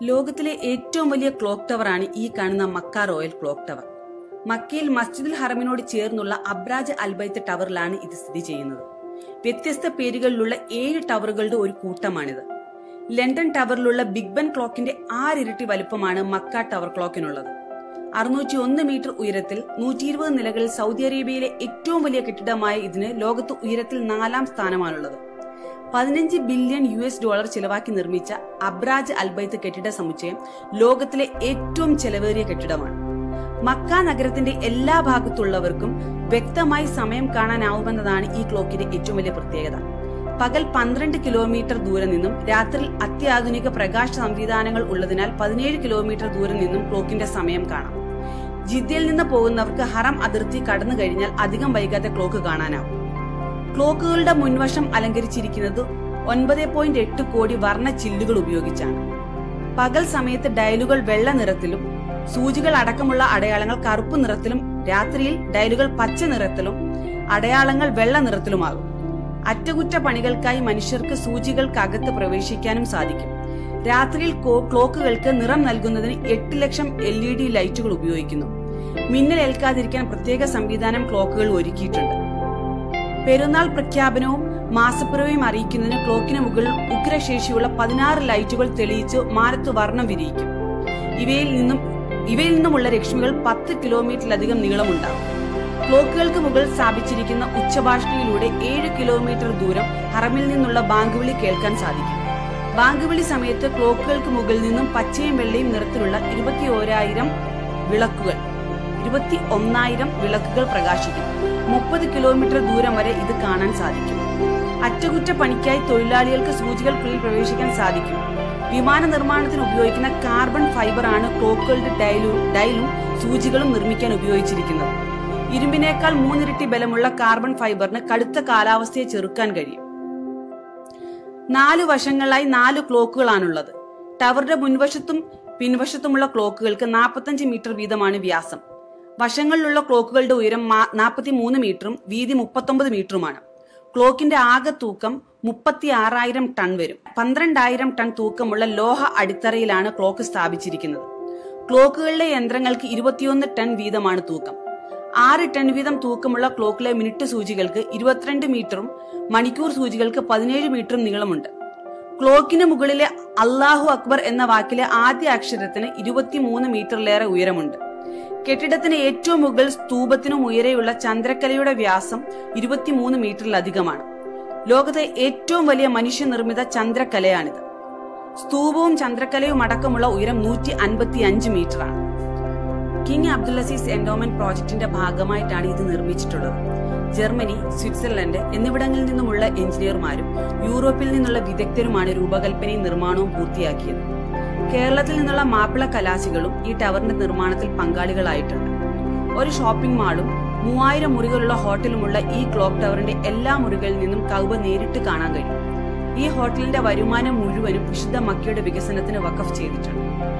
ലോകത്തിലെ ഏറ്റവും വലിയ ക്ലോക്ക് ടവറാണ് ഈ കാണുന്ന മക്ക റോയൽ ക്ലോക്ക് ടവർ മക്കയിൽ മസ്ജിദുൽ ഹറമിനോട് ചേർന്നുള്ള അബ്രാജ് അൽബൈത്ത് ടവറിലാണ് ഇത് സ്ഥിതി ചെയ്യുന്നത് വ്യത്യസ്ത പേരുകളിലുള്ള ഏഴ് ടവറുകളുടെ ഒരു കൂട്ടമാണിത് ലണ്ടൻ ടവറിലുള്ള ബിഗ് ബൻ ക്ലോക്കിന്റെ ആറിരട്ടി വലുപ്പമാണ് മക്ക ടവർ ക്ലോക്കിനുള്ളത് അറുന്നൂറ്റി ഒന്ന് മീറ്റർ ഉയരത്തിൽ നൂറ്റി ഇരുപത് നിലകളിൽ സൗദി അറേബ്യയിലെ ഏറ്റവും വലിയ കെട്ടിടമായ ഇതിന് ലോകത്ത് ഉയരത്തിൽ നാലാം സ്ഥാനമാണുള്ളത് പതിനഞ്ച് ബില്യൺ യു എസ് ഡോളർ ചിലവാക്കി നിർമ്മിച്ച അബ്രാജ് അൽബൈത്ത് കെട്ടിട സമുച്ചയം ലോകത്തിലെ ഏറ്റവും ചെലവേറിയ കെട്ടിടമാണ് മക്ക നഗരത്തിന്റെ എല്ലാ ഭാഗത്തുള്ളവർക്കും വ്യക്തമായി സമയം കാണാനാവുമെന്നതാണ് ഈ ക്ലോക്കിന്റെ ഏറ്റവും വലിയ പ്രത്യേകത പകൽ പന്ത്രണ്ട് കിലോമീറ്റർ ദൂരെ നിന്നും രാത്രി അത്യാധുനിക പ്രകാശ സംവിധാനങ്ങൾ ഉള്ളതിനാൽ പതിനേഴ് കിലോമീറ്റർ ദൂരെ നിന്നും ക്ലോക്കിന്റെ സമയം കാണാം ജിദ്ദയിൽ നിന്ന് പോകുന്നവർക്ക് ഹറം അതിർത്തി കടന്നു കഴിഞ്ഞാൽ അധികം വൈകാതെ ക്ലോക്ക് കാണാനാവും ക്ലോക്കുകളുടെ മുൻവശം അലങ്കരിച്ചിരിക്കുന്നത് ഒൻപത് പോയിന്റ് എട്ട് കോടി വർണ്ണ ചില്ലുകൾ ഉപയോഗിച്ചാണ് പകൽ സമയത്ത് ഡയലുകൾ വെള്ള നിറത്തിലും സൂചികൾ അടക്കമുള്ള അടയാളങ്ങൾ കറുപ്പ് നിറത്തിലും രാത്രിയിൽ ഡയലുകൾ പച്ച നിറത്തിലും അടയാളങ്ങൾ വെള്ള നിറത്തിലുമാകും അറ്റകുറ്റപ്പണികൾക്കായി മനുഷ്യർക്ക് സൂചികൾക്കകത്ത് പ്രവേശിക്കാനും സാധിക്കും രാത്രിയിൽ ക്ലോക്കുകൾക്ക് നിറം നൽകുന്നതിന് എട്ട് ലക്ഷം എൽ ഇ ഡി ലൈറ്റുകൾ ഉപയോഗിക്കുന്നു മിന്നൽ ഏൽക്കാതിരിക്കാൻ പ്രത്യേക സംവിധാനം ക്ലോക്കുകൾ ഒരുക്കിയിട്ടുണ്ട് പെരുന്നാൾ പ്രഖ്യാപനവും മാസപ്പിറവിയും അറിയിക്കുന്നതിന് ക്ലോക്കിന് മുകളിൽ ഉഗ്രശേഷിയുള്ള പതിനാറ് ലൈറ്റുകൾ തെളിയിച്ച് മാനത്ത് വർണ്ണം വിരിയിക്കും ഇവയിൽ നിന്നും ഇവയിൽ നിന്നുമുള്ള രശ്മികൾ പത്ത് കിലോമീറ്ററിലധികം നീളമുണ്ടാകും ക്ലോക്കുകൾക്ക് മുകളിൽ സ്ഥാപിച്ചിരിക്കുന്ന ഉച്ചഭാഷണിയിലൂടെ ഏഴ് കിലോമീറ്റർ ദൂരം ഹറമിൽ നിന്നുള്ള ബാങ്കുവിളി കേൾക്കാൻ സാധിക്കും ബാങ്കുവിളി സമയത്ത് ക്ലോക്കുകൾക്ക് മുകളിൽ നിന്നും പച്ചയും വെള്ളയും നിറത്തിലുള്ള ഇരുപത്തി ഓരായിരം വിളക്കുകൾ ഇരുപത്തി ഒന്നായിരം വിളക്കുകൾ പ്രകാശിക്കും മുപ്പത് കിലോമീറ്റർ ദൂരം വരെ ഇത് കാണാൻ സാധിക്കും അറ്റകുറ്റപ്പണിക്കായി തൊഴിലാളികൾക്ക് സൂചികൾക്കുള്ളിൽ പ്രവേശിക്കാൻ സാധിക്കും വിമാന നിർമ്മാണത്തിന് ഉപയോഗിക്കുന്ന കാർബൺ ഫൈബർ ആണ് ക്ലോക്കുകളുടെ ഡയലും ഡയലും സൂചികളും നിർമ്മിക്കാൻ ഉപയോഗിച്ചിരിക്കുന്നത് ഇരുമ്പിനേക്കാൾ മൂന്നിരട്ടി ബലമുള്ള കാർബൺ ഫൈബറിന് കടുത്ത കാലാവസ്ഥയെ ചെറുക്കാൻ കഴിയും നാല് വശങ്ങളിലായി നാല് ക്ലോക്കുകളാണുള്ളത് ടവറിന്റെ മുൻവശത്തും പിൻവശത്തുമുള്ള ക്ലോക്കുകൾക്ക് നാൽപ്പത്തഞ്ച് മീറ്റർ വീതമാണ് വ്യാസം വശങ്ങളിലുള്ള ക്ലോക്കുകളുടെ ഉയരം നാൽപ്പത്തി മൂന്ന് മീറ്ററും വീതി മുപ്പത്തൊമ്പത് മീറ്ററുമാണ് ക്ലോക്കിന്റെ ആകെ തൂക്കം മുപ്പത്തി ആറായിരം ടൺ വരും പന്ത്രണ്ടായിരം ടൺ തൂക്കമുള്ള ലോഹ അടിത്തറയിലാണ് ക്ലോക്ക് സ്ഥാപിച്ചിരിക്കുന്നത് ക്ലോക്കുകളിലെ യന്ത്രങ്ങൾക്ക് ഇരുപത്തിയൊന്ന് ടൺ വീതമാണ് തൂക്കം ആറ് ടൺ വീതം തൂക്കമുള്ള ക്ലോക്കിലെ മിനിറ്റ് സൂചികൾക്ക് ഇരുപത്തിരണ്ട് മീറ്ററും മണിക്കൂർ സൂചികൾക്ക് പതിനേഴ് മീറ്ററും നീളമുണ്ട് ക്ലോക്കിന് മുകളിലെ അള്ളാഹു അക്ബർ എന്ന വാക്കിലെ ആദ്യ അക്ഷരത്തിന് ഇരുപത്തിമൂന്ന് മീറ്ററിലേറെ ഉയരമുണ്ട് കെട്ടിടത്തിന് ഏറ്റവും മുകളിൽ സ്തൂപത്തിനും ഉയരെയുള്ള ചന്ദ്രക്കലയുടെ വ്യാസം ഇരുപത്തിമൂന്ന് മീറ്ററിലധികമാണ് ലോകത്തെ ഏറ്റവും വലിയ മനുഷ്യനിർമ്മിത ചന്ദ്രക്കലയാണിത് സ്തൂപവും ചന്ദ്രക്കലയും അടക്കമുള്ള ഉയരം നൂറ്റി അൻപത്തി അഞ്ച് മീറ്ററാണ് കിങ് അബ്ദുൽ അസീസ് എൻഡോമെന്റ് പ്രോജക്ടിന്റെ ഭാഗമായിട്ടാണ് ഇത് നിർമ്മിച്ചിട്ടുള്ളത് ജർമ്മനി സ്വിറ്റ്സർലൻഡ് എന്നിവിടങ്ങളിൽ നിന്നുമുള്ള എഞ്ചിനീയർമാരും യൂറോപ്പിൽ നിന്നുള്ള വിദഗ്ധരുമാണ് രൂപകൽപ്പനയും നിർമ്മാണവും പൂർത്തിയാക്കിയത് കേരളത്തിൽ നിന്നുള്ള മാപ്പിള കലാശികളും ഈ ടവറിന്റെ നിർമ്മാണത്തിൽ പങ്കാളികളായിട്ടുണ്ട് ഒരു ഷോപ്പിംഗ് മാളും മൂവായിരം മുറികളുള്ള ഹോട്ടലുമുള്ള ഈ ക്ലോക്ക് ടവറിന്റെ എല്ലാ മുറികളിൽ നിന്നും കൗബ നേരിട്ട് കാണാൻ കഴിയും ഈ ഹോട്ടലിന്റെ വരുമാനം മുഴുവനും വിശുദ്ധ മക്കയുടെ വികസനത്തിന് വഖഫ് ചെയ്തിട്ടുണ്ട്